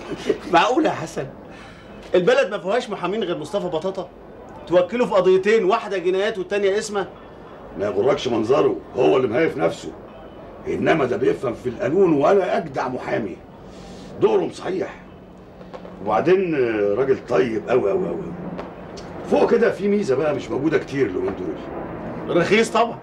معقولة يا حسن البلد ما فيهاش محامين غير مصطفى بطاطا توكله في قضيتين واحدة جنايات والتانية اسمه ما يغركش منظره هو اللي مهيف نفسه انما ده بيفهم في القانون وانا اجدع محامي دورهم صحيح وبعدين آه، راجل طيب قوي قوي قوي فوق كده في ميزه بقى مش موجوده كتير اليومين دول رخيص طبعا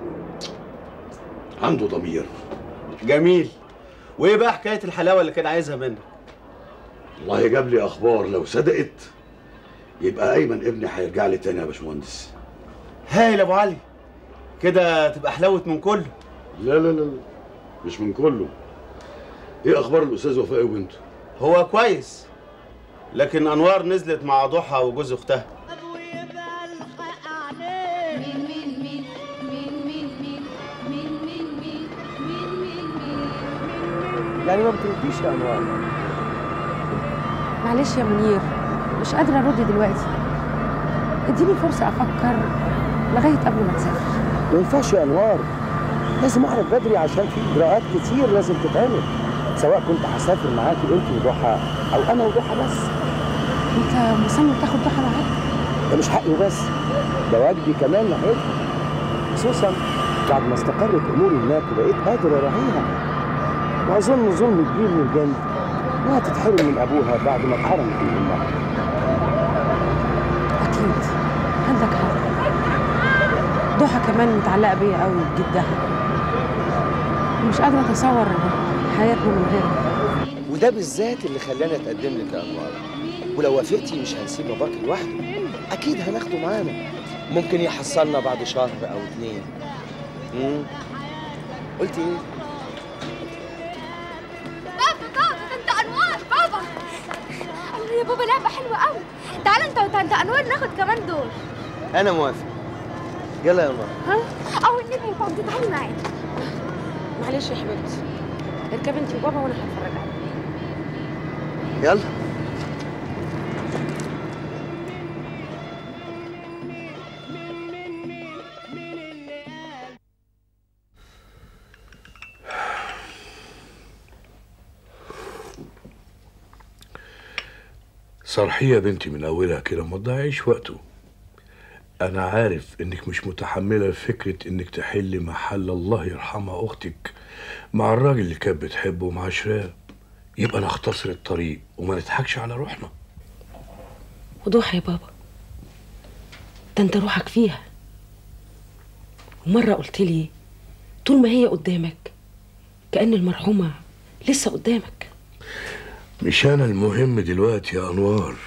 عنده ضمير جميل وايه بقى حكاية الحلاوة اللي كان عايزها منك والله جاب لي اخبار لو صدقت يبقى ايمن ابني هيرجع لي تاني يا باشمهندس هايل يا ابو علي كده تبقى حلاوة من كله لا لا لا لا، مش من كله ايه اخبار الاستاذ وفاء وبنته هو كويس لكن انوار نزلت مع ضحى وجوز اختها مين مين مين مين مين مين مين مين مين مين مين مين يعني ما بترديش يا انوار معلش يا منير مش قادرة أرد دلوقتي اديني فرصة أفكر لغاية قبل ما تسافر ما ينفعش يا انوار لازم اعرف بدري عشان في اجراءات كتير لازم تتعمل سواء كنت هسافر معاكي انت وضحى او انا وضحى بس أنت مصمم تاخد ضحى معاك ده مش حقي بس ده واجبي كمان ناحيتها خصوصا بعد ما استقرت اموري هناك وبقيت قادر اراعيها واظن ظلم كبير من جنب انها تتحرم من ابوها بعد ما اتحرمت من امها أكيد عندك حق ضحى كمان متعلقة بيا قوي بجدها مش قادرة أتصور حياتنا من غيرها وده بالذات اللي خلاني اتقدم لك يا انوار ولو وافقتي مش هنسيب باباك لوحده اكيد هناخده معانا ممكن يحصلنا بعد شهر او اتنين امم قلت ايه بابا بابا ده انت انوار بابا الله يا بابا لعبه حلوه قوي تعال انت وانت انوار ناخد كمان دور انا موافق يلا يا انوار ها او النبي يا بابا تعالي معايا معلش يا حبيبتي اركبي انت وبابا وأنا هتفرج عليك يلا صرحيه يا بنتي من اولها كده ما تضيعيش وقته انا عارف انك مش متحمله فكره انك تحلي محل الله يرحمها اختك مع الراجل اللي كانت بتحبه ومعاشراه يبقى نختصر الطريق وما نضحكش على روحنا وضحى يا بابا ده انت روحك فيها ومرة قلت لي طول ما هي قدامك كأن المرحومة لسه قدامك مش انا المهم دلوقتي يا انوار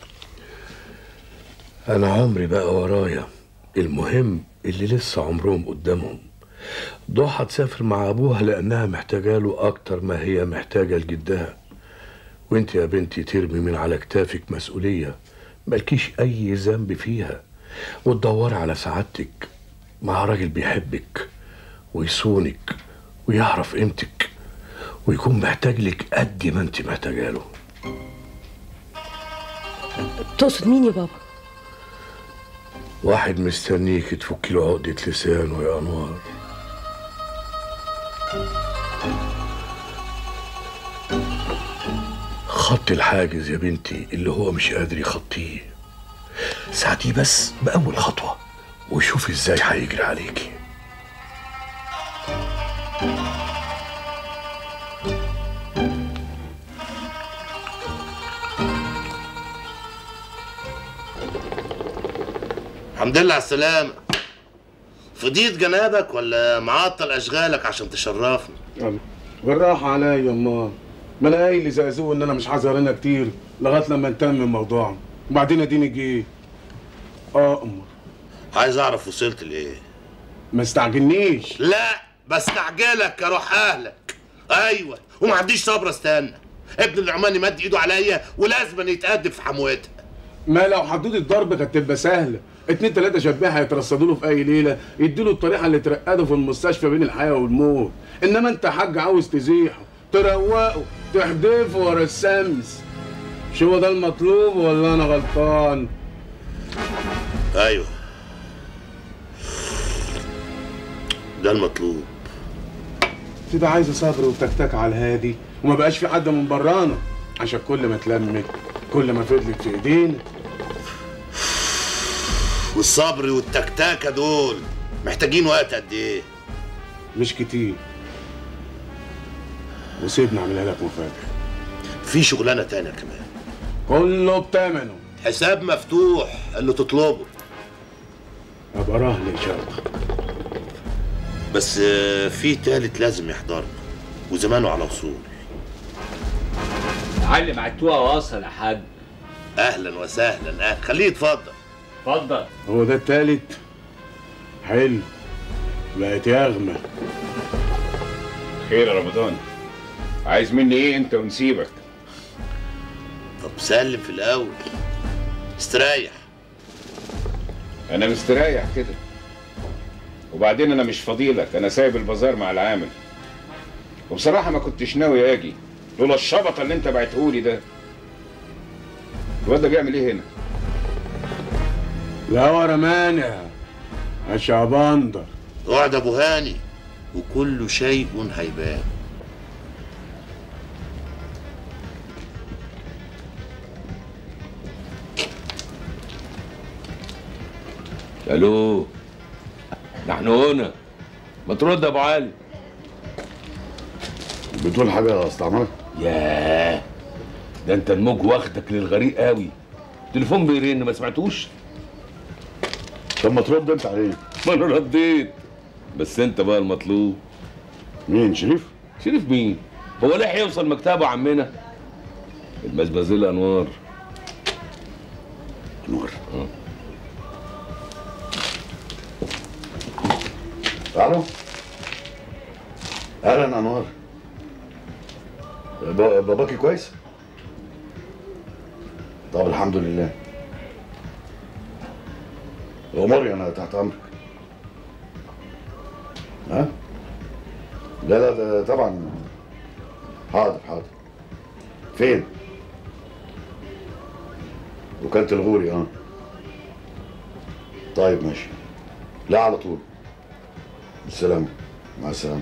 انا عمري بقى ورايا المهم اللي لسه عمرهم قدامهم ضحى تسافر مع ابوها لانها محتاجه له اكتر ما هي محتاجه لجدها وانت يا بنتي ترمي من على كتافك مسؤوليه مالكيش اي ذنب فيها وتدوري على سعادتك مع راجل بيحبك ويصونك ويعرف قيمتك ويكون محتاج لك قد ما انت محتاجه له تقصد مين يا بابا واحد مستنيك تفكي له عقدة لسانه يا أنوار خط الحاجز يا بنتي اللي هو مش قادر يخطيه ساعديه بس بأول خطوة وشوفي ازاي هيجري عليكي الحمد لله على السلامة فضيت جنابك ولا معطل أشغالك عشان تشرفنا بالراحة عليا يا امال ما انا قايل لزقزوق ان انا مش هظهر هنا كتير لغايه لما نتمم موضوعنا وبعدين اديني جه اه امال عايز أعرف وصلت لإيه ما استعجلنيش لا بستعجلك يا روح أهلك أيوة وما عنديش صبر استنى ابن العماني مد إيده عليا ولازم يتأدب في حموتها ما لو حدود الضرب كانت تبقى سهله اتنين تلاته شبيحه يترصدوا له في اي ليله يديله الطريقه اللي ترقده في المستشفى بين الحياه والموت انما انت حاج عاوز تزيحه تروقه تحدفه ورا الشمس مش هو ده المطلوب ولا انا غلطان أيوة ده المطلوب كده عايز صبر وتكتك على الهادي وما بقاش في حد من برانا عشان كل ما اتلمت كل ما فضلت في ايدينا والصبر والتكتاكه دول محتاجين وقت قد ايه مش كتير وسيبني اعملها لك مفاجاه في شغلانه تانية كمان كله بتمنه حساب مفتوح اللي تطلبه ابقى رهن ان شاء الله بس آه، في تالت لازم يحضرنا وزمانه على وصول علم على التوقع واصل يا حاج اهلا وسهلا أهلا. خليه يتفضل اتفضل هو ده التالت حلو بقت يغمى خير يا رمضان عايز مني ايه انت ونسيبك طب سلم في الاول استريح انا مستريح كده وبعدين انا مش فضيلك انا سايب البازار مع العامل وبصراحه ما كنتش ناوي اجي لولا الشبطه اللي انت بعتهولي ده الواد ده بيعمل ايه هنا لا ورا مانع يا شعبندر اقعد ابو هاني وكل شيء هيبان الو نحن هنا ما ترد يا ابو علي بتقول حاجه يا استاذ عمر ياه ده انت الموج واخدك للغريق قوي تليفون بيرن ما سمعتوش طب ما ترد انت عليه ما انا رديت بس انت بقى المطلوب مين شريف شريف مين هو ليه هيوصل مكتبه عمنا المزبزيل انوار انوار الو اهلا انوار ب- باباكي كويس طب الحمد لله اموري انا تحت امرك ها لا لا ده طبعا حاضر حاضر فين وكالة الغوري اه طيب ماشي لا على طول بالسلامة مع السلامة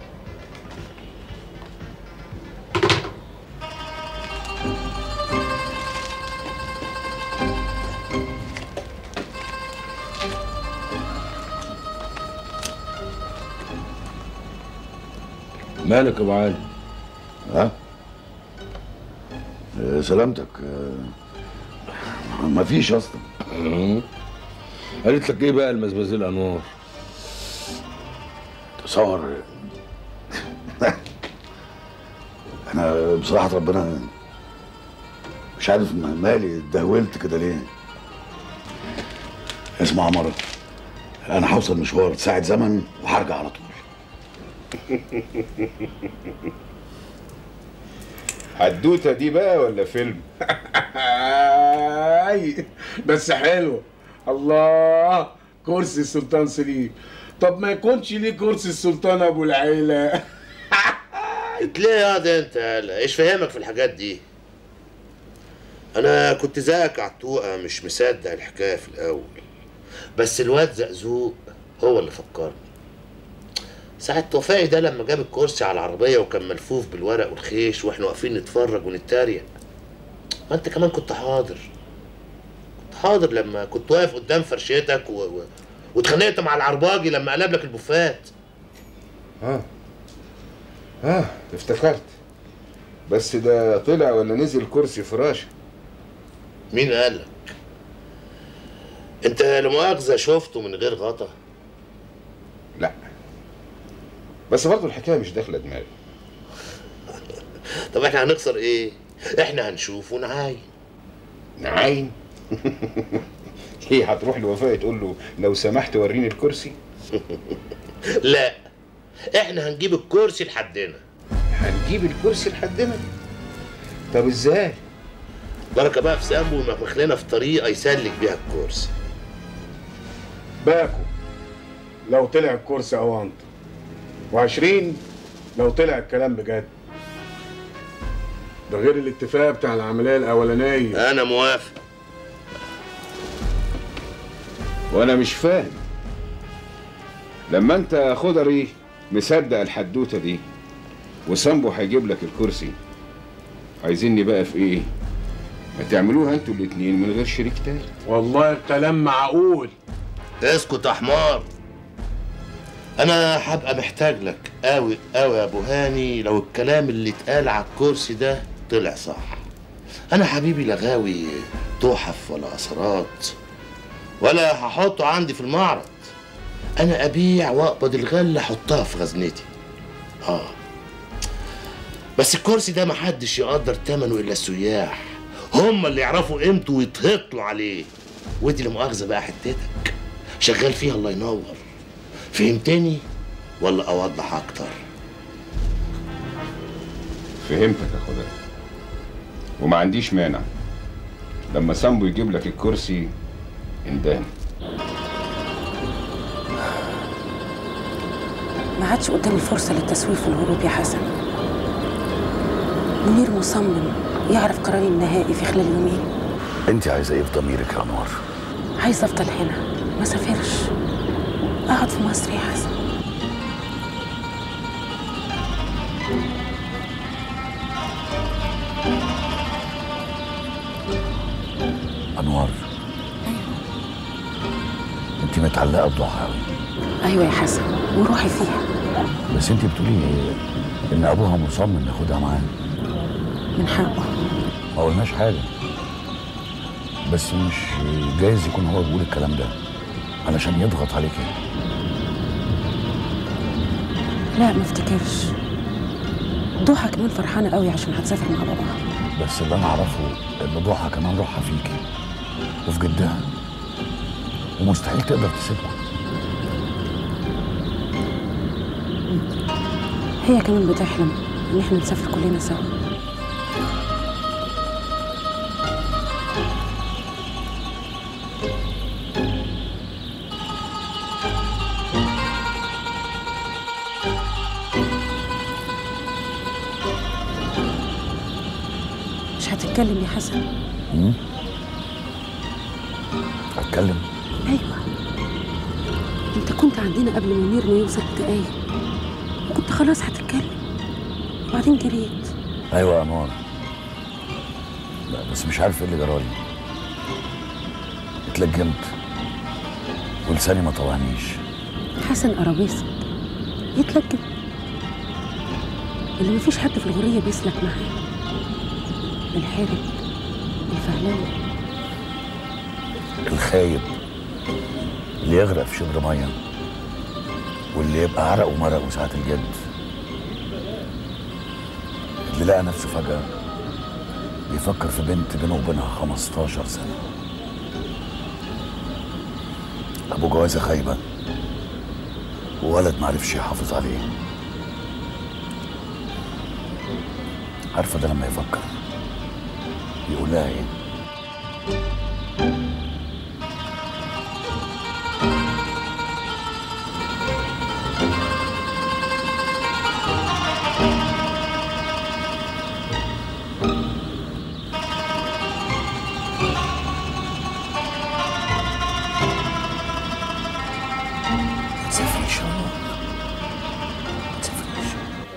مالك يا ابو علي ها آه، سلامتك آه، ما فيش اصلا قالت لك ايه بقى المزبزيل انوار تصور انا بصراحة ربنا مش عارف مالي اتدهولت كده ليه اسمع يا عمر انا هوصل مشوار ساعة زمن وهرجع على طول حدوته دي بقى ولا فيلم اي بس حلو الله كرسي السلطان سليم طب ما يكونش ليه كرسي السلطان ابو العيله ليه يا ده انت هلا ايش فاهمك في الحاجات دي انا كنت زيك عالتوقة مش مصدق الحكايه في الاول بس الواد زقزوق هو اللي فكرني ساعة توفيقي ده لما جاب الكرسي على العربية وكان ملفوف بالورق والخيش واحنا واقفين نتفرج ونتريق ما انت كمان كنت حاضر كنت حاضر لما كنت واقف قدام فرشتك و... و... واتخانقت مع العرباجي لما قلب لك البوفات اه اه افتكرت بس ده طلع ولا نزل كرسي فراشه مين قالك؟ انت لا مؤاخذة شفته من غير غطا لا بس برضه الحكايه مش داخله دماغي طب احنا هنخسر ايه؟ احنا هنشوف ونعاين نعاين ايه هتروح لوفاء تقول له لو سمحت وريني الكرسي لا احنا هنجيب الكرسي لحدنا هنجيب الكرسي لحدنا طب ازاي بركة بقى في سامبو ومخمخ لنا في طريقة يسلك بيها الكرسي باكو لو طلع الكرسي اوانط وعشرين لو طلع الكلام بجد ده غير الاتفاق بتاع العمليه الاولانيه انا موافق وانا مش فاهم لما انت يا خضري مصدق الحدوته دي وسامبو هيجيب لك الكرسي عايزيني بقى في ايه ما تعملوها انتوا الاتنين من غير شريك تاني والله الكلام معقول اسكت يا حمار انا هبقى محتاج لك قوي قوي يا ابو هاني لو الكلام اللي اتقال على الكرسي ده طلع صح انا حبيبي لا غاوي تحف ولا اثرات ولا هحطه عندي في المعرض انا ابيع واقبض الغله احطها في خزنتي اه بس الكرسي ده محدش يقدر ثمنه الا السياح هم اللي يعرفوا قيمته ويتهطلوا عليه ودي لمؤاخذه بقى حتتك شغال فيها الله ينور فهمتني ولا اوضح اكتر فهمتك يا خدك وما عنديش مانع لما سامبو يجيب لك الكرسي اندهن ما عادش قدامي فرصة للتسويف والهروب يا حسن منير مصمم يعرف قراري النهائي في خلال يومين انت عايزه ايه في ضميرك يا انوار عايزة أفضل هنا ما سافرش أقعد في مصر يا حسن انوار انت متعلقه بضحى قوي أيوة يا حسن وروحي فيها بس انت بتقولي ان ابوها مصمم ياخدها معاه من حقه ما قلناش حاجه بس مش جايز يكون هو بيقول الكلام ده علشان يضغط عليك لا ما افتكرش ضحى كمان فرحانة قوي عشان هتسافر مع باباها بس اللي انا اعرفه ان ضحى كمان روحها فيكي وفي جدها ومستحيل تقدر تسيبها هي كمان بتحلم إن احنا نسافر كلنا سوا مش هتتكلم يا حسن امم اتكلم ايوه انت كنت عندنا قبل منير ما يوصل دقايق وكنت خلاص هتتكلم وبعدين جريت ايوه يا انوار لا بس مش عارف ايه اللي جرالي اتلجمت ولساني ما طوعنيش حسن قرابيسك يتلجم اللي مفيش حد في الغرية بيسلك معاه الحرج الفهلاوي الخايب اللي يغرق في شبر ميه واللي يبقى عرق ومرق ساعة الجد اللي لقى نفسه فجأة بيفكر في بنت بينه وبينها 15 سنة أبو جوازة خايبة وولد معرفش يحافظ عليه عارفة ده لما يفكر يقول لها ايه ما تسافريش يا الله ما تسافريش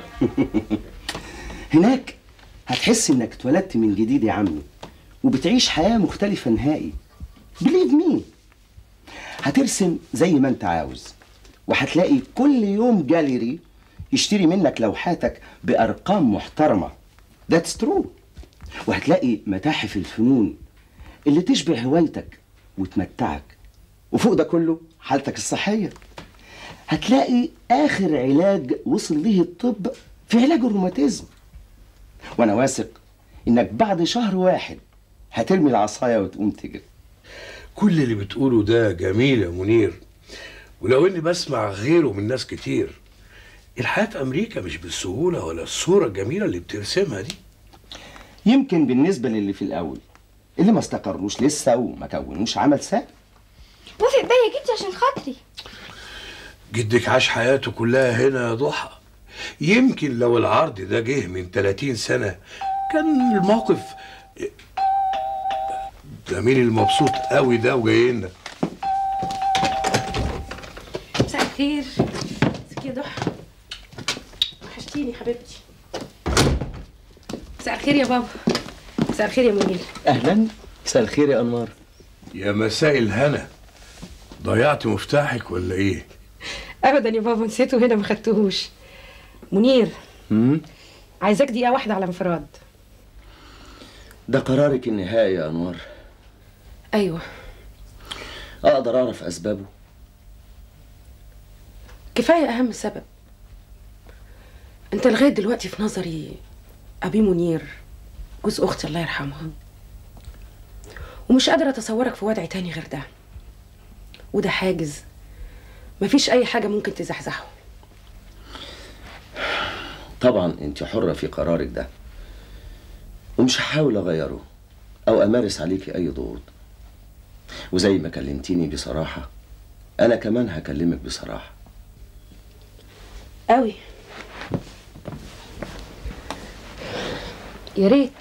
هناك هتحس انك اتولدت من جديد يا عمي وبتعيش حياة مختلفة نهائي بليف مي هترسم زي ما انت عاوز وهتلاقي كل يوم جاليري يشتري منك لوحاتك بأرقام محترمة ذاتس ترو وهتلاقي متاحف الفنون اللي تشبه هوايتك وتمتعك وفوق ده كله حالتك الصحية هتلاقي آخر علاج وصل ليه الطب في علاج الروماتيزم وأنا واثق إنك بعد شهر واحد هترمي العصاية وتقوم تجري كل اللي بتقوله ده جميل يا منير ولو اني بسمع غيره من ناس كتير الحياة في أمريكا مش بالسهولة ولا الصورة الجميلة اللي بترسمها دي يمكن بالنسبة للي في الأول اللي ما استقروش لسه وما كونوش عمل ثابت وافق بيا يا جدي عشان خاطري جدك عاش حياته كلها هنا يا ضحى يمكن لو العرض ده جه من 30 سنة كان الموقف ده مين المبسوط قوي ده وجاي لنا مساء الخير ازيك يا ضحى وحشتيني حبيبتي مساء الخير يا بابا مساء الخير يا منير اهلا مساء الخير يا انوار يا مساء الهنا ضيعت مفتاحك ولا ايه ابدا يا بابا نسيته هنا ما خدتهوش منير امم عايزاك دقيقه واحده على انفراد ده قرارك النهائي يا انوار ايوه اقدر اعرف اسبابه كفايه اهم سبب انت لغايه دلوقتي في نظري ابي منير جوز اختي الله يرحمها ومش قادره اتصورك في وضع تاني غير ده وده حاجز مفيش اي حاجه ممكن تزحزحه طبعا انت حرة في قرارك ده ومش هحاول اغيره او امارس عليكي اي ضغوط وزي ما كلمتيني بصراحة انا كمان هكلمك بصراحة قوي يا ريت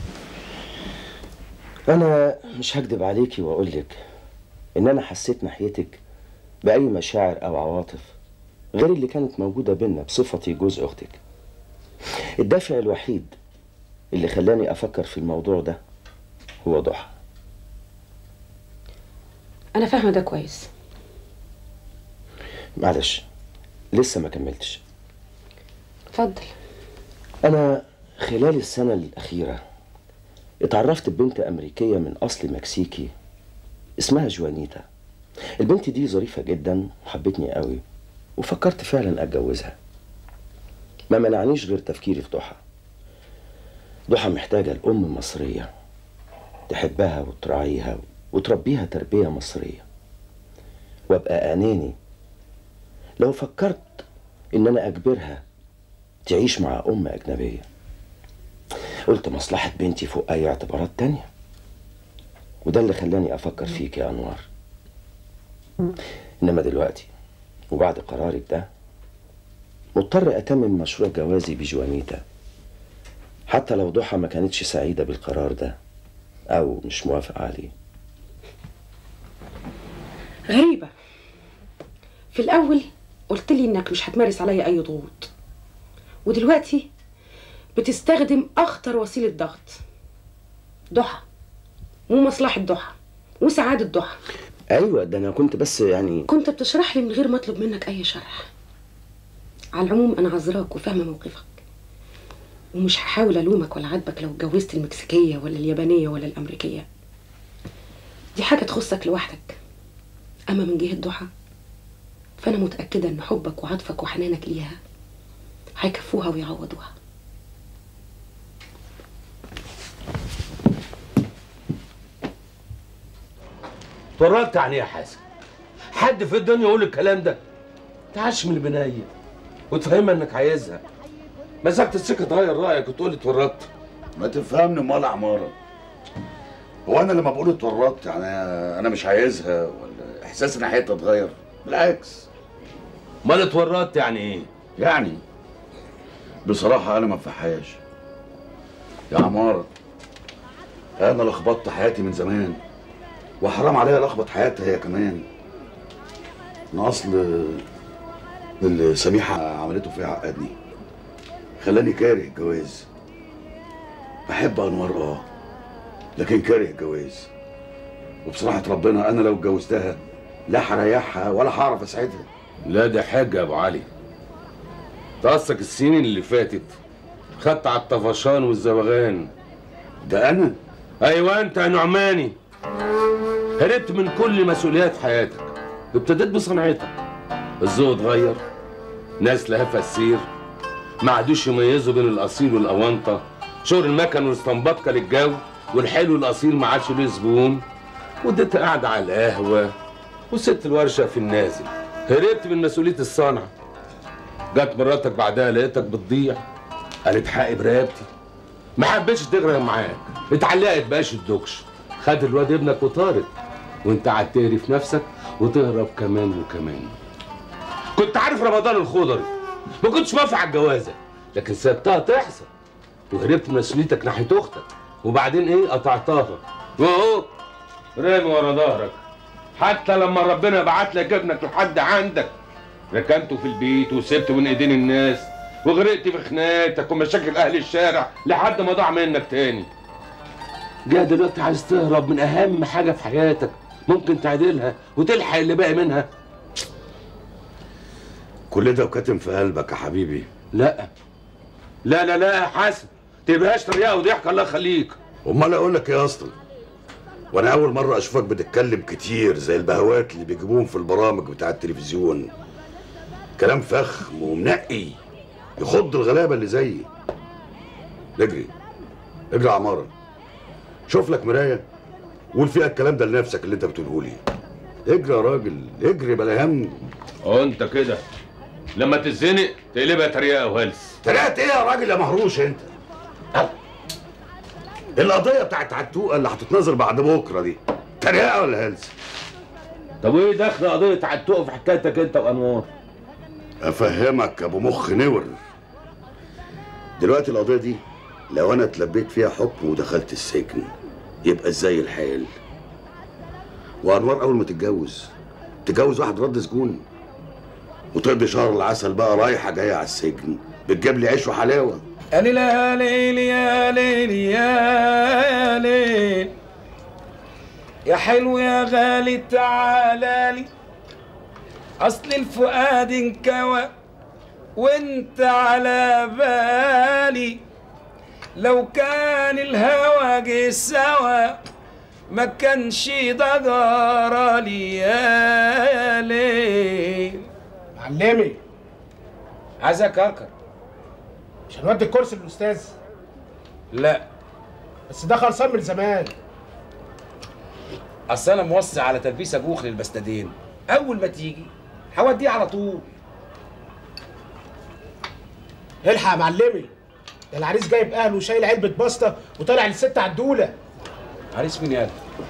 انا مش هكدب عليكي واقولك ان انا حسيت ناحيتك باي مشاعر او عواطف غير اللي كانت موجودة بينا بصفتي جوز اختك الدافع الوحيد اللي خلاني افكر في الموضوع ده هو ضحى انا فاهمه ده كويس معلش لسه ما كملتش اتفضل أنا خلال السنة الأخيرة اتعرفت ببنت أمريكية من أصل مكسيكي اسمها جوانيتا البنت دي ظريفة جدا وحبتني قوي وفكرت فعلا أتجوزها ما منعنيش غير تفكيري في ضحى ضحى محتاجة الأم مصرية تحبها وتراعيها وتربيها تربية مصرية وأبقى أناني لو فكرت إن أنا أجبرها تعيش مع أم أجنبية قلت مصلحة بنتي فوق أي اعتبارات تانية وده اللي خلاني أفكر فيك يا أنوار إنما دلوقتي وبعد قرارك ده مضطر أتمم مشروع جوازي بجوانيتا حتى لو ضحى ما كانتش سعيدة بالقرار ده أو مش موافقة عليه غريبه في الاول قلت لي انك مش هتمارس عليا اي ضغوط ودلوقتي بتستخدم اخطر وسيله ضغط ضحى ومصلحه ضحى وسعاده ضحى أيوة ده أنا كنت بس يعني كنت بتشرح لي من غير ما اطلب منك اي شرح على العموم انا عذراك وفاهمه موقفك ومش هحاول الومك ولا عاتبك لو اتجوزت المكسيكيه ولا اليابانيه ولا الامريكيه دي حاجه تخصك لوحدك اما من جهه ضحى فانا متاكده ان حبك وعطفك وحنانك ليها هيكفوها ويعوضوها اتورطت يعني يا حسن حد في الدنيا يقول الكلام ده تعش من البنايه وتفهمها انك عايزها مسكت السكه تغير رايك وتقول لي اتورطت ما تفهمني امال عماره هو انا لما بقول اتورطت يعني انا مش عايزها ولا احساسي ناحيتها اتغير بالعكس امال اتورطت يعني ايه يعني بصراحه انا ما انفعهاش يا عماره انا لخبطت حياتي من زمان وحرام عليا لخبط حياتها هي كمان انا اصل اللي سميحه عملته فيها عقدني خلاني كاره الجواز بحب انوار اه لكن كاره الجواز وبصراحه ربنا انا لو اتجوزتها لا هريحها ولا هعرف اساعدها لا ده حاجه يا ابو علي تقصك السنين اللي فاتت خدت على الطفشان والزبغان ده انا ايوه انت يا نعماني هربت من كل مسؤوليات حياتك ابتديت بصنعتك الذوق اتغير ناس لها فسير ما عادوش يميزوا بين الاصيل والاونطه شغل المكن والاستنباطكه للجو والحلو الاصيل ما عادش له زبون وديت قاعده على القهوه وست الورشه في النازل هربت من مسؤوليه الصنعه جت مراتك بعدها لقيتك بتضيع قالت حقي برقبتي ما حبيتش تغرق معاك اتعلقت بقاش الدكش خد الواد ابنك وطارت وانت قعدت تهري في نفسك وتهرب كمان وكمان كنت عارف رمضان الخضري ما كنتش موافق على الجوازه لكن سبتها تحصل وهربت من مسؤوليتك ناحيه اختك وبعدين ايه قطعتها واهو رامي ورا ظهرك حتى لما ربنا بعت لك ابنك لحد عندك ركنته في البيت وسبته من ايدين الناس وغرقت في خناقتك ومشاكل اهل الشارع لحد ما ضاع منك تاني جاي دلوقتي عايز تهرب من اهم حاجه في حياتك ممكن تعدلها وتلحق اللي باقي منها كل ده وكاتم في قلبك يا حبيبي لا لا لا لا يا حسن تبقاش تريقه وضحك الله يخليك امال اقول لك ايه يا اسطى وانا اول مره اشوفك بتتكلم كتير زي البهوات اللي بيجيبوهم في البرامج بتاع التلفزيون كلام فخم ومنقي يخض الغلابه اللي زيي اجري اجري يا عماره شوف لك مرايه قول فيها الكلام ده لنفسك اللي انت بتقوله لي اجري يا راجل اجري بلا هم انت كده لما تتزنق تقلبها تريقه وهلس طلعت ايه يا راجل يا مهروش انت القضيه بتاعت عتوقه اللي هتتنظر بعد بكره دي تريقه ولا هلس طب وايه دخل قضيه عتوقه في حكايتك انت وانوار افهمك يا ابو مخ نور دلوقتي القضيه دي لو انا اتلبيت فيها حكم ودخلت السجن يبقى ازاي الحال وانوار اول ما تتجوز تتجوز واحد رد سجون وتقضي شهر العسل بقى رايحه جايه على السجن بتجيب لي عيش وحلاوه يا ليل يا ليل يا ليل يا ليل يا حلو يا غالي تعالى لي اصل الفؤاد انكوى وانت على بالي لو كان الهوى جه سوا ما كانش ده جرالي يا ليل معلمي عايز اكركر مش هنودي الكرسي للاستاذ لا بس ده خلصان من زمان اصل انا موسع على تلبيسه جوخ للبستدين اول ما تيجي هوديه على طول الحق يا معلمي ده العريس جايب اهله وشايل علبه باستا وطالع للست عدوله عريس مين يالا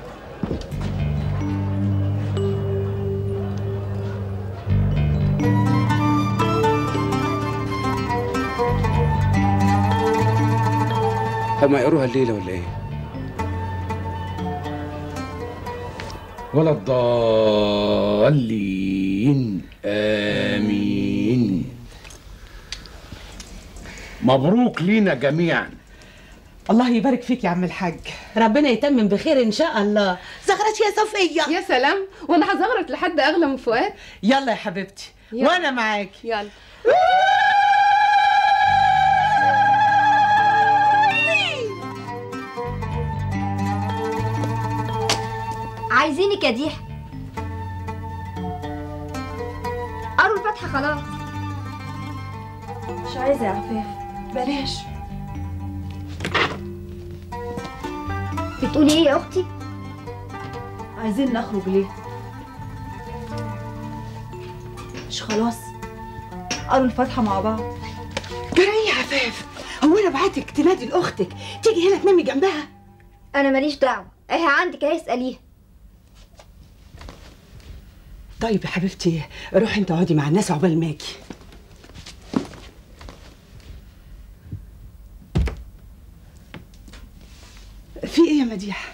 هما يقروها الليله ولا ايه ولا الضالين امين مبروك لينا جميعا الله يبارك فيك يا عم الحاج ربنا يتمم بخير ان شاء الله زغرت يا صفيه يا سلام وانا هزغرت لحد اغلى من فؤاد يلا يا حبيبتي يلا. وانا معاكي يلا عايزينك يا ديح قروا الفتحة خلاص مش عايزة يا عفاف بلاش بتقولي ايه يا اختي عايزين نخرج ليه مش خلاص قروا الفاتحة مع بعض جرى ايه يا عفاف هو انا بعتك تنادي لاختك تيجي هنا تنامي جنبها انا ماليش دعوة اهي عندك اهي اسأليها طيب يا حبيبتي روحي انت اقعدي مع الناس عقبال ما اجي في ايه يا مديحه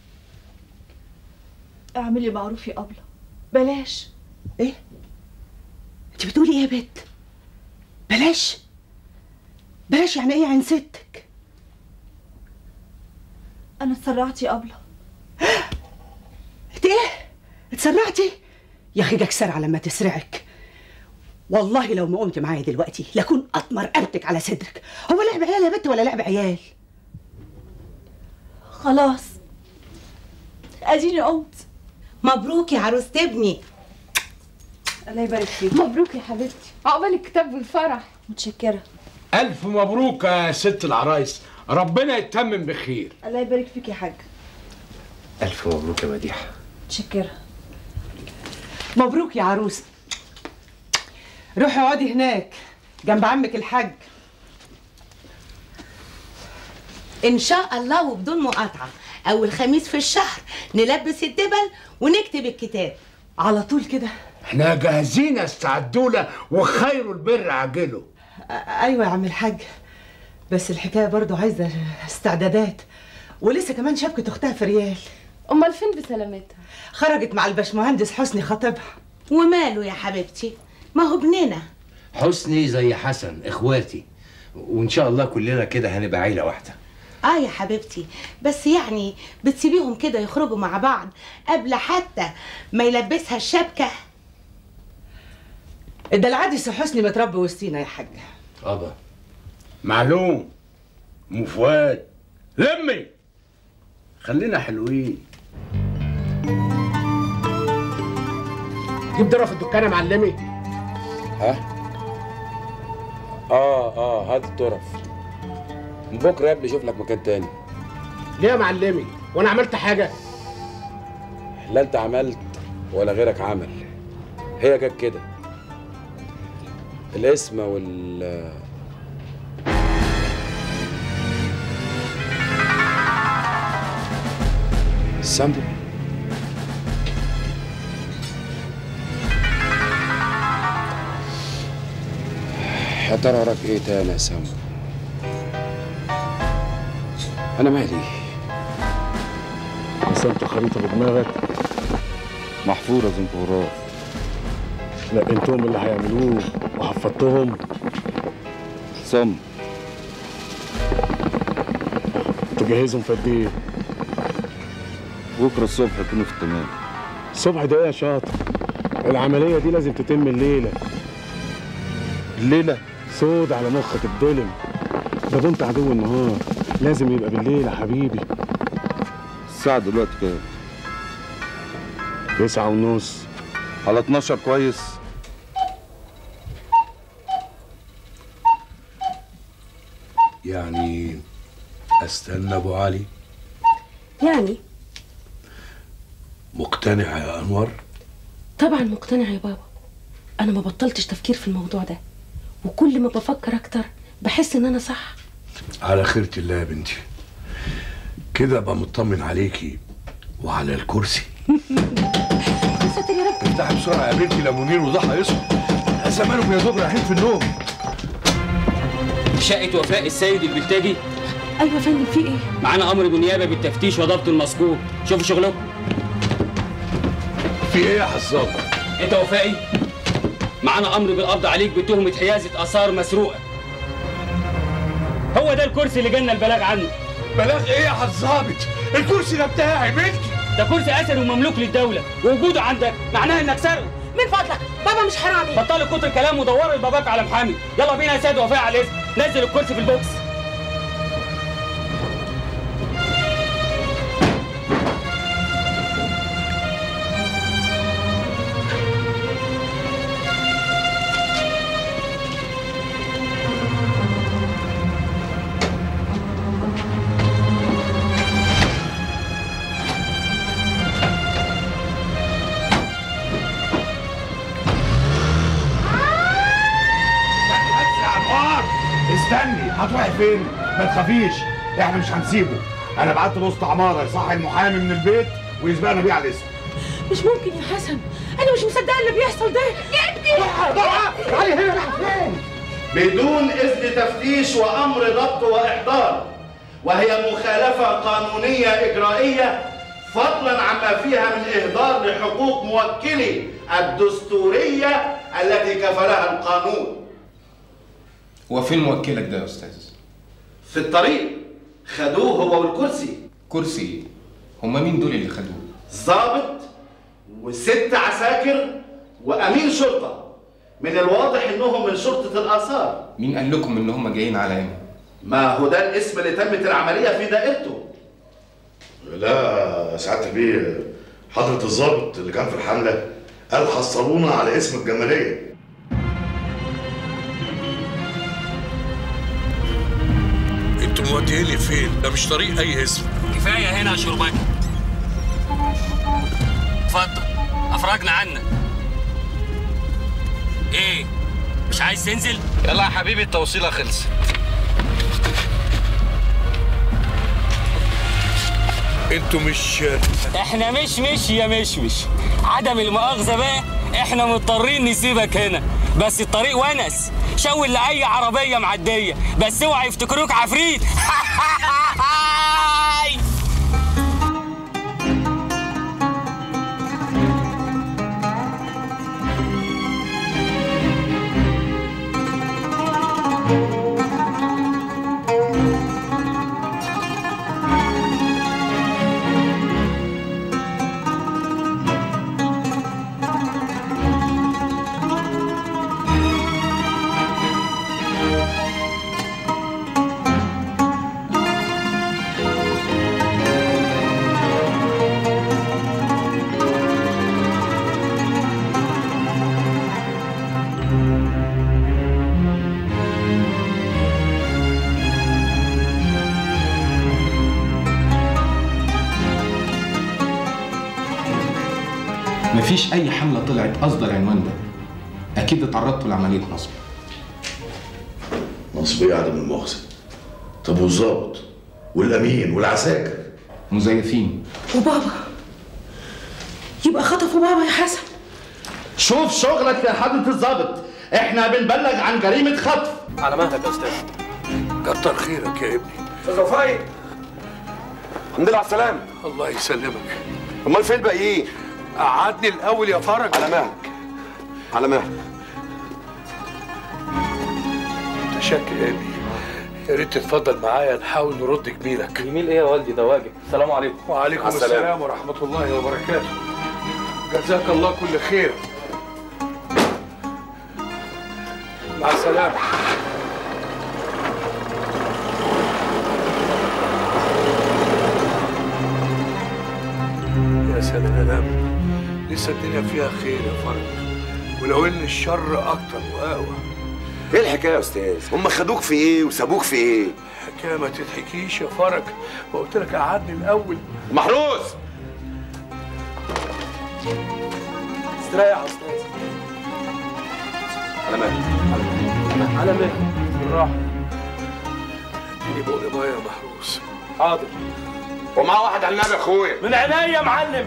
اعملي معروف يا أبلة بلاش ايه انت بتقولي ايه يا بت بلاش بلاش يعني ايه عن ستك أنا اتسرعت يا أبلة انت ايه اتسرعتي يا اخي جاك سرعه لما تسرعك والله لو ما قمت معايا دلوقتي لكون اطمر رقبتك على صدرك هو لعب عيال يا بت ولا لعب عيال خلاص اديني قمت مبروك يا عروسة ابني الله يبارك فيك مبروك يا حبيبتي عقبال الكتاب والفرح متشكرة ألف مبروك يا ست العرايس ربنا يتمم بخير الله يبارك فيك يا حاج ألف مبروك يا مديحة متشكرة مبروك يا عروسه روحي اقعدي هناك جنب عمك الحاج ان شاء الله وبدون مقاطعه اول خميس في الشهر نلبس الدبل ونكتب الكتاب على طول كده احنا جاهزين استعدوا له وخير البر عاجله أ- ايوه يا عم الحاج بس الحكايه برضو عايزه استعدادات ولسه كمان شبكه اختها في ريال امال فين بسلامتها خرجت مع الباشمهندس حسني خطيبها وماله يا حبيبتي ما هو ابننا حسني زي حسن اخواتي وان شاء الله كلنا كده هنبقى عيله واحده اه يا حبيبتي بس يعني بتسيبيهم كده يخرجوا مع بعض قبل حتى ما يلبسها الشبكه الدلعادي سي حسني متربي وسطينا يا حاجه ابا معلوم ام فؤاد لمي خلينا حلوين جيب ضرة في الدكان يا معلمي ها اه اه هات الطرف من بكره يا ابني شوف لك مكان تاني ليه يا معلمي وانا عملت حاجه لا انت عملت ولا غيرك عمل هي جت كده الاسم وال السامبو يا ترى وراك ايه تاني يا سامبو انا مالي رسمت خريطة بدماغك محفورة زنبورات لا انتم اللي هيعملوه وحفظتهم صم تجهزهم في قد ايه؟ بكرة الصبح يكونوا في التمام الصبح ده ايه يا شاطر؟ العملية دي لازم تتم الليلة الليلة؟ سود على مخك الظلم ده انت عدو النهار لازم يبقى بالليل يا حبيبي الساعة دلوقتي كام؟ تسعة ونص على 12 كويس يعني استنى ابو علي يعني مقتنع يا انور طبعا مقتنعة يا بابا أنا ما بطلتش تفكير في الموضوع ده وكل ما بفكر أكتر بحس إن أنا صح على خيرة الله يا بنتي كده ابقى مطمن عليكي وعلى الكرسي يا ساتر يا رب افتحي بسرعه يا بنتي لا منير وضحى يصحى زمانهم يا دوب رايحين في النوم شقة وفاء السيد البلتاجي أيوة يا فندم في إيه؟ معانا أمر بالنيابة بالتفتيش وضبط المذكور شوفوا شغلكم في إيه يا حزام؟ أنت وفائي معانا أمر بالقبض عليك بتهمة حيازة آثار مسروقة هو ده الكرسي اللي جالنا البلاغ عنه بلاغ ايه يا حظابط الكرسي ده بتاعي ملكي ده كرسي اثري ومملوك للدولة ووجوده عندك معناه انك سرقه من فضلك بابا مش حرامي بطلي كتر كلام ودوري الباباك على محامي يلا بينا يا سيد وفاء على الاذن نزل الكرسي في البوكس بس يا انوار استني هتروحي فين؟ ما تخافيش احنا مش هنسيبه انا بعت وسط عماره يصحي المحامي من البيت ويسبقنا بيه على الاسم مش ممكن يا حسن انا مش مصدقه اللي بيحصل ده ابني تعالي هنا رايحه فين؟ بدون إذن تفتيش وأمر ضبط وإحضار وهي مخالفة قانونية إجرائية فضلا عما فيها من إهدار لحقوق موكلي الدستورية التي كفلها القانون هو فين موكلك ده يا استاذ؟ في الطريق خدوه هو والكرسي كرسي ايه؟ هما مين دول اللي خدوه؟ ضابط وست عساكر وأمين شرطة من الواضح إنهم من شرطة الآثار مين قال لكم ان هما جايين على هنا؟ ما هو ده الاسم اللي تمت العملية في دائرته لا سعادة بيه حضرة الضابط اللي كان في الحملة قال حصلونا على اسم الجمالية انتوا موديني فين؟ ده مش طريق اي اسم كفاية هنا يا شرباجي اتفضل افرجنا عنك ايه مش عايز تنزل يلا يا حبيبي التوصيلة خلصت انتوا مش احنا مش مش يا مشمش عدم المؤاخذة بقى احنا مضطرين نسيبك هنا بس الطريق ونس شاور لأي عربية معدية بس اوعى يفتكروك عفريت مفيش اي حمله طلعت قصد العنوان ده اكيد اتعرضتوا لعمليه نصب نصب ايه عدم المؤاخذه طب والظابط والامين والعساكر مزيفين وبابا يبقى خطفوا بابا يا حسن شوف شغلك يا حضرة الظابط احنا بنبلغ عن جريمة خطف على مهلك يا استاذ كتر خيرك يا ابني استاذ وفاي الحمد لله على السلامة الله يسلمك امال فين الباقيين؟ قعدني الاول يا فرج على مهلك على مهلك متشكر يا ابني يا ريت تتفضل معايا نحاول نرد جميلك جميل ايه يا والدي ده واجب السلام عليكم وعليكم مع السلامة. السلام ورحمة الله وبركاته جزاك الله كل خير مع السلامة يا سلام لسه الدنيا فيها خير يا فرج ولو ان الشر اكتر واقوى ايه الحكايه يا استاذ؟ هم خدوك في ايه وسابوك في ايه؟ حكايه ما تضحكيش يا فرج وقلت لك قعدني الاول محروس استريح يا استاذ على مهلك على مهلك بالراحه اديني بقى ميه يا محروس حاضر ومعاه واحد على النبي يا اخويا من عينيا يا معلم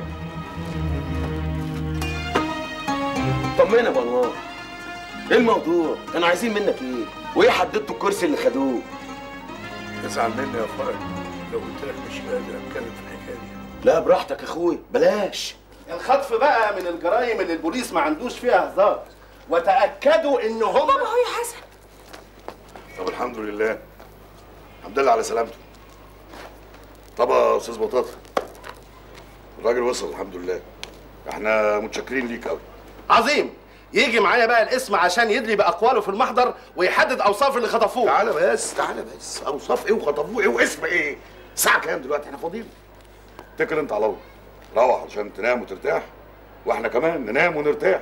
طمنا يا بنوار ايه الموضوع؟ كانوا عايزين منك ايه؟ وايه حددتوا الكرسي اللي خدوه؟ ازعل مني يا فرج لو قلت لك مش قادر اتكلم في الحكايه دي لا براحتك يا اخويا بلاش الخطف بقى من الجرائم اللي البوليس ما عندوش فيها هزار وتأكدوا ان هم بابا هو يا حسن طب الحمد لله الحمد لله على سلامته طب يا استاذ بطاطا الراجل وصل الحمد لله احنا متشكرين ليك قوي عظيم يجي معايا بقى الاسم عشان يدلي باقواله في المحضر ويحدد اوصاف اللي خطفوه تعالى بس تعالى بس اوصاف ايه وخطفوه ايه واسم ايه الساعه كام دلوقتي احنا فاضيين اتكل انت على الله روح عشان تنام وترتاح واحنا كمان ننام ونرتاح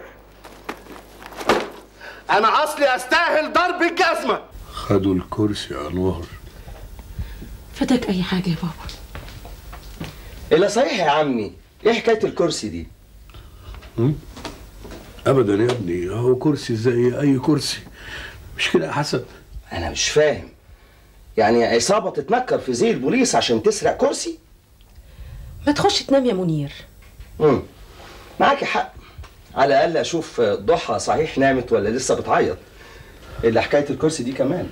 انا اصلي استاهل ضرب الجزمه خدوا الكرسي يا انوار فداك اي حاجه يا بابا الا صحيح يا عمي ايه حكايه الكرسي دي؟ هم؟ ابدا يا ابني هو كرسي زي اي كرسي مش كده يا حسن انا مش فاهم يعني عصابه تتنكر في زي البوليس عشان تسرق كرسي؟ ما تخش تنام يا منير امم معاكي حق على الاقل اشوف ضحى صحيح نامت ولا لسه بتعيط الا حكايه الكرسي دي كمان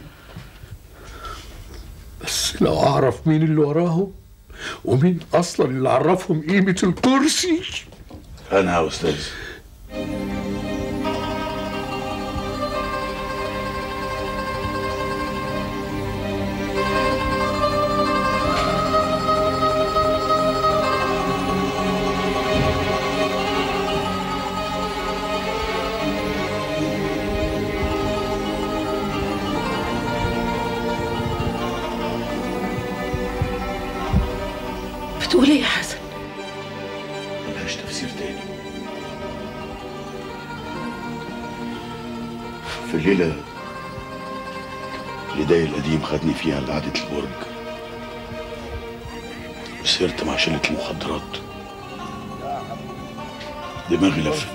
بس لو اعرف مين اللي وراهم ومين اصلا اللي عرفهم قيمه الكرسي انا يا استاذ بتقول ايه يا حسن ملهاش تفسير تاني في الليلة اللي داي القديم خدني فيها لقعدة البرج وسهرت مع شلة المخدرات دماغي لفت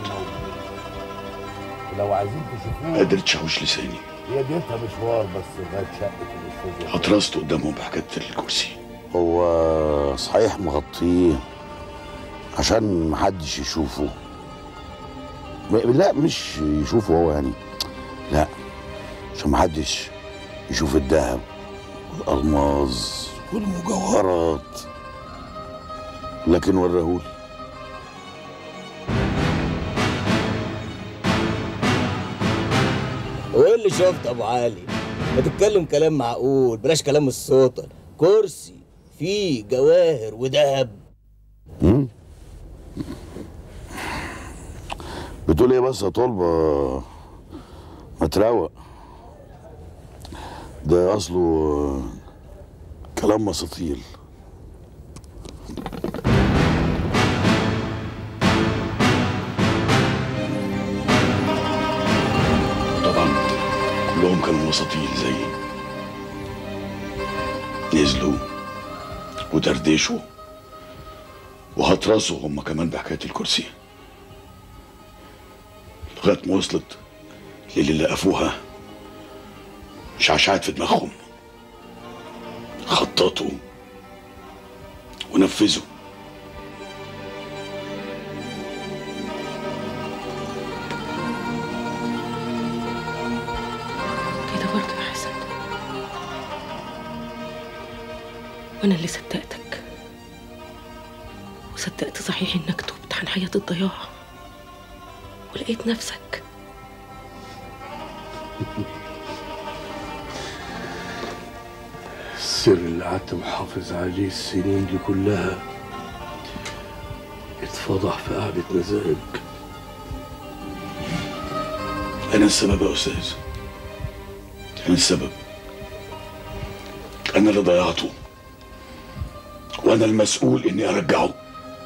لو عايزين تشوفوه ما قدرتش احوش لساني هي ديتها مشوار بس لغايه شقه الاستاذ هترست قدامهم بحكاية الكرسي هو صحيح مغطيه عشان محدش يشوفه م- لا مش يشوفه هو يعني لا عشان محدش يشوف الذهب والألماظ والمجوهرات لكن وراهولي وايه اللي شفت ابو علي ما تتكلم كلام معقول بلاش كلام السوطه كرسي فيه جواهر وذهب مم؟ بتقول ايه بس يا طلبة ما تروق ده اصله كلام مساطيل طبعا كلهم كانوا مساطيل زيي نزلوا ودردشوا وهترسوا هم كمان بحكاية الكرسي لغايه ما وصلت للي لقفوها شعشعت في دماغهم خططوا ونفذوا كده برضه يا حسن وانا اللي صدقتك وصدقت صحيح انك تبت عن حياة الضياع ولقيت نفسك السر اللي قعدت محافظ عليه السنين دي كلها اتفضح في قعدة مزاج انا السبب يا استاذ انا السبب انا اللي ضيعته وانا المسؤول اني ارجعه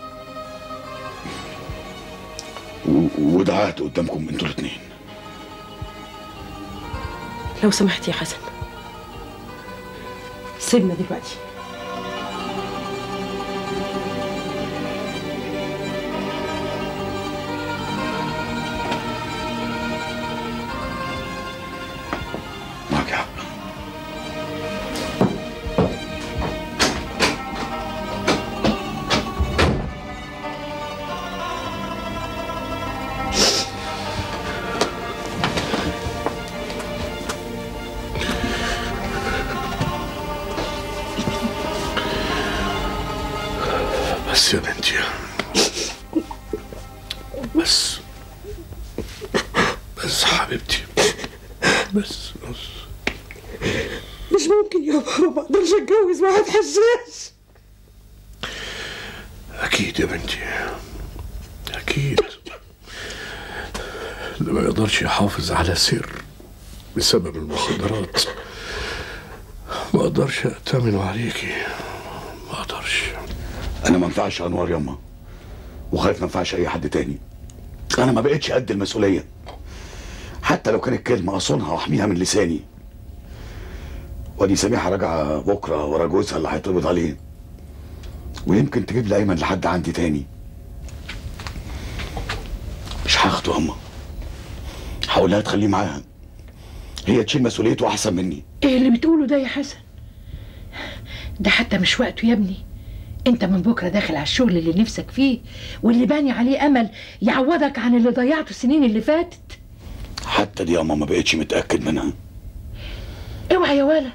و- ودعات قدامكم انتوا الاثنين لو سمحت يا حسن سيبنا دلوقتي معك حق بس يا بنتي بس بس حبيبتي بس بس مش ممكن يا بابا ما اقدرش اتجوز واحد حساس أكيد يا بنتي أكيد اللي ما يقدرش يحافظ على سر بسبب المخدرات ما أقدرش أأتمن عليكي ما أقدرش انا ما ينفعش انوار يما وخايف ما ينفعش اي حد تاني انا ما بقتش قد المسؤوليه حتى لو كانت كلمه اصونها واحميها من لساني وادي سميحه راجعه بكره ورا جوزها اللي هيتقبض عليه ويمكن تجيب لي ايمن لحد عندي تاني مش هاخده يما هقولها تخليه معاها هي تشيل مسؤوليته احسن مني ايه اللي بتقوله ده يا حسن ده حتى مش وقته يا ابني انت من بكره داخل على الشغل اللي نفسك فيه واللي باني عليه امل يعوضك عن اللي ضيعته السنين اللي فاتت حتى دي ياما ما بقتش متاكد منها اوعى يا ولا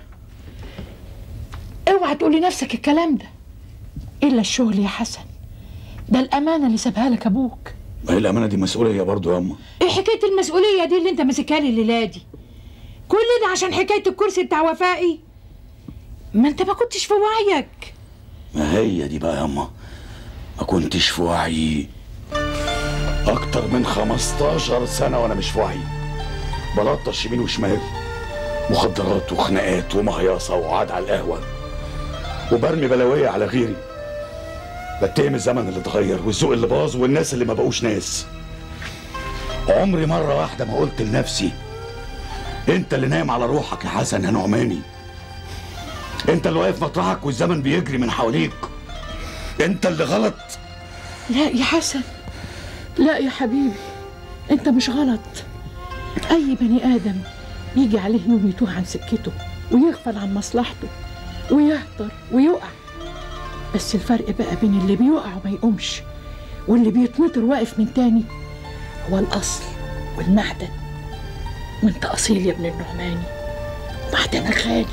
اوعى تقولي نفسك الكلام ده الا الشغل يا حسن ده الامانه اللي سابها لك ابوك ما هي الامانه دي مسؤوليه برضه ياما ايه حكايه المسؤوليه دي اللي انت ماسكها لي الليله دي كل ده عشان حكايه الكرسي بتاع وفائي ما انت ما كنتش في وعيك ما هي دي بقى ياما ما كنتش في وعي اكتر من 15 سنه وانا مش في وعي بلطش يمين وشمال مخدرات وخناقات ومهيصه وقعد على القهوه وبرمي بلاويه على غيري بتهم الزمن اللي اتغير والذوق اللي باظ والناس اللي ما بقوش ناس عمري مره واحده ما قلت لنفسي انت اللي نايم على روحك يا حسن يا نعماني انت اللي واقف مطرحك والزمن بيجري من حواليك انت اللي غلط لا يا حسن لا يا حبيبي انت مش غلط اي بني ادم يجي عليه يوم يتوه عن سكته ويغفل عن مصلحته ويهطر ويقع بس الفرق بقى بين اللي بيقع وما يقومش واللي بيتنطر واقف من تاني هو الاصل والمعدن وانت اصيل يا ابن النعماني معدنك غالي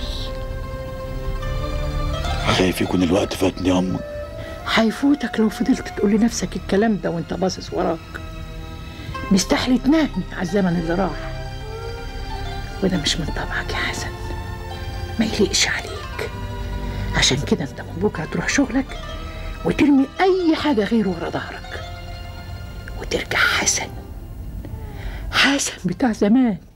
خايف يكون الوقت فاتني يا اما هيفوتك لو فضلت تقول لنفسك الكلام ده وانت باصص وراك مستحيل تنهي على الزمن اللي راح وده مش من طبعك يا حسن ما يليقش عليك عشان كده انت من بكره تروح شغلك وترمي اي حاجه غير ورا ظهرك وترجع حسن حسن بتاع زمان